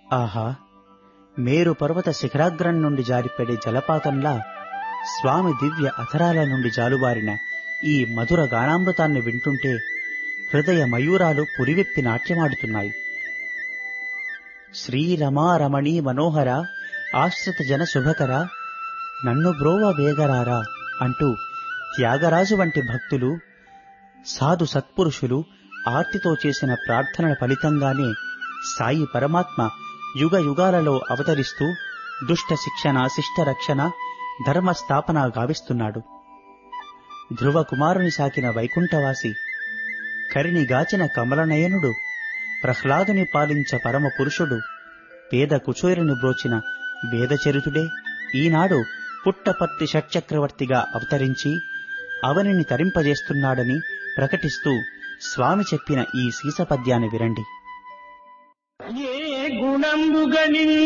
ఆహా మేరు పర్వత శిఖరాగ్రం నుండి జారిపడే జలపాతంలా స్వామి దివ్య అధరాల నుండి జాలుబారిన ఈ మధుర గానామృతాన్ని వింటుంటే హృదయ మయూరాలు పురివెప్పి నాట్యమాడుతున్నాయి శ్రీరమారమణీ మనోహర ఆశ్రిత జన శుభకర నన్ను బ్రోవ వేగరారా అంటూ త్యాగరాజు వంటి భక్తులు సాధు సత్పురుషులు ఆర్తితో చేసిన ప్రార్థనల ఫలితంగానే సాయి పరమాత్మ యుగ యుగాలలో అవతరిస్తూ దుష్ట శిక్షణ శిష్ట రక్షణ ధర్మ స్థాపన గావిస్తున్నాడు ధ్రువ కుమారుని సాకిన వైకుంఠవాసి కరిని గాచిన కమలనయనుడు ప్రహ్లాదుని పాలించ పరమ పురుషుడు పేద కుచోరుని బ్రోచిన వేదచరితుడే ఈనాడు పుట్టపర్తి షట్చక్రవర్తిగా అవతరించి అవనిని తరింపజేస్తున్నాడని ప్రకటిస్తూ స్వామి చెప్పిన ఈ సీసపద్యాన్ని వినండి ఏ గుణంబుగ నిన్ను